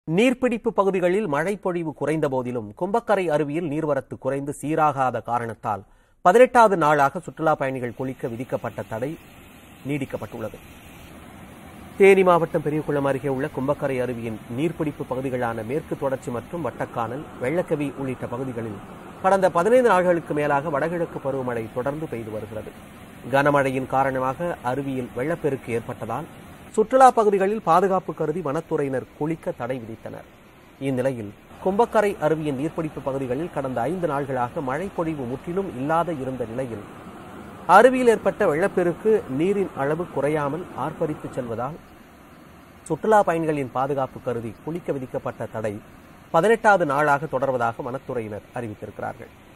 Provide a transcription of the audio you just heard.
நீர்பிடிப்பு பகுதிகளில் மழைப்பொழிவு குறைந்த போதிலும் கும்பக்கரை அருவியில் நீர்வரத்து குறைந்து சீராகாத காரணத்தால் பதினெட்டாவது நாளாக சுற்றுலா பயணிகள் குளிக்க விதிக்கப்பட்ட தடை நீடிக்கப்பட்டுள்ளது தேனி மாவட்டம் பெரியகுளம் அருகே உள்ள கும்பக்கரை அருவியின் நீர்பிடிப்பு பகுதிகளான மேற்கு தொடர்ச்சி மற்றும் வட்டக்கானல் வெள்ளக்கவி உள்ளிட்ட பகுதிகளில் கடந்த பதினைந்து நாட்களுக்கு மேலாக வடகிழக்கு பருவமழை தொடர்ந்து பெய்து வருகிறது கனமழையின் காரணமாக அருவியில் வெள்ளப்பெருக்கு ஏற்பட்டதால் சுற்றுலா பகுதிகளில் பாதுகாப்பு கருதி வனத்துறையினர் குளிக்க தடை விதித்தனர் இந்நிலையில் கும்பக்கரை அருவியின் நீர்பிடிப்பு பகுதிகளில் கடந்த ஐந்து நாள்களாக மழைப்பொழிவு முற்றிலும் இல்லாத இருந்த நிலையில் அருவியில் ஏற்பட்ட வெள்ளப்பெருக்கு நீரின் அளவு குறையாமல் ஆர்ப்பரித்து செல்வதால் சுற்றுலா பயணிகளின் பாதுகாப்பு கருதி குளிக்க விதிக்கப்பட்ட தடை பதினெட்டாவது நாளாக தொடர்வதாக வனத்துறையினர் அறிவித்திருக்கிறார்கள்